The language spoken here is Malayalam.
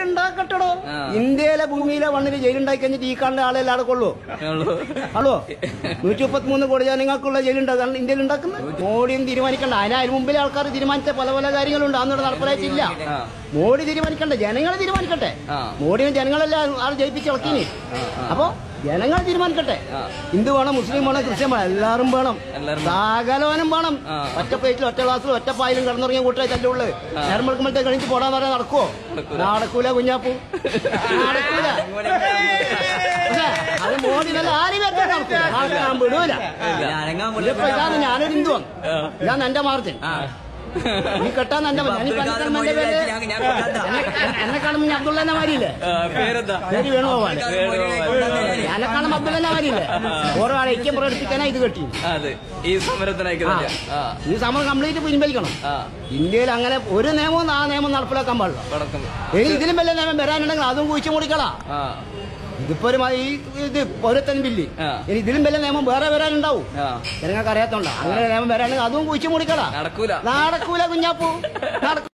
ജയിലുണ്ടാക്കട്ടോ ആ. ഇന്ത്യയിലെ ഭൂമിയിലെ മണ്ണിൽ ജയിലുണ്ടാക്കി കഴിഞ്ഞിട്ട് ഈ കാണുന്ന ആളെല്ലാം അവിടെ കൊള്ളൂ ഉള്ളൂ. ഹലോ നൂറ്റി മുപ്പത്തി മൂന്ന് കോടി ജനങ്ങൾക്കുള്ള ജയിലുണ്ടാക്കാൻ ഇന്ത്യയിൽ ഉണ്ടാക്കുന്നത് മോഡിയും തീരുമാനിക്കണ്ട അതിന് അതിന് മുമ്പിലെ ആൾക്കാർ തീരുമാനിച്ച പല പല കാര്യങ്ങളുണ്ട് അന്നിവിടെ നടപ്പിലായിട്ടില്ല ആ. മോഡി തീരുമാനിക്കണ്ടേ ജനങ്ങൾ തീരുമാനിക്കട്ടെ ആ. മോഡിയും ജനങ്ങളെല്ലാം ആൾ ജയിപ്പിച്ച് ഇളക്കിനി അപ്പൊ ജനങ്ങൾ തീരുമാനിക്കട്ടെ ആ. ഹിന്ദു വേണം മുസ്ലിം വേണം ക്രിസ്ത്യൻ വേണം എല്ലാവരും വേണം എല്ലാവരും സകലവനും വേണം ആ. ഒറ്റ പ്ലേറ്റിൽ ഒറ്റ ഗ്ലാസ്സിൽ ഒറ്റ പായിലും കിടന്നുറങ്ങിയ കൂട്ടരെ തല്ലേ ഉള്ളു നേരം വെളുക്കുമ്പോഴത്തെ കഴിഞ്ഞ് പോടാൻ പറയാൻ നടക്കുവോ നടക്കൂല. നടക്കൂല കുഞ്ഞാപ്പു നടക്കൂല പക്ഷേ, അത് മോദി നല്ല ആരും വെക്കാൻ നടക്കൂല നടക്കാൻ വിടൂല ഇതിപ്പോ ഇതാണ് ഞാനൊരു ഹിന്ദുവാണ് ഇതാണ് എന്റെ മാർജിൻ നീ കെട്ടാൻ എന്റെ ഞാൻ ഈ പണിക്കർമ്മ എന്റെ പേര് എന്നെ- എന്നെ കാണുമ്പോ ഞാൻ അബ്ദുള്ള മാരിയില്ലേ ആ, പേരെന്താ പേര് വേണുഗോപാൽ വേണുഗോപാൽ. എന്നെ കാണുമ്പോ അബ്ദുള്ള മാരിയില്ലേ ഓരോ ആളെ ഐക്യം പ്രകടിപ്പിക്കാനാ ഇത് കെട്ടി അതെ ഈ സമരത്തിനായി ആ. ആ ഈ സമരം കംപ്ലീറ്റ് പിൻവലിക്കണം ആ ഇന്ത്യയിൽ അങ്ങനെ ഒരു നിയമവും ആ നിയമം നടപ്പിലാക്കാൻ പാടില്ല വടക്കം ഇനി ഇതിലും വലിയ നിയമം വരാനുണ്ടെങ്കിൽ അതും കുഴിച്ചു മുടിക്കളാ ആ ഇതിപ്പോ ഒരു മ- ഈ ഇത് പൗരത്വൻ ബില്ല് ആ. ഇനി ഇതിലും വലിയ നിയമം വേറെ വരാനുണ്ടാവും ആ ജനങ്ങൾക്ക് അറിയാത്തോണ്ടാ അങ്ങനെ നിയമം വരാണെങ്കിൽ അതും കുഴിച്ചു മുടിക്കളാ നടക്കൂല നടക്കൂല കുഞ്ഞാപ്പൂ നടക്കൂല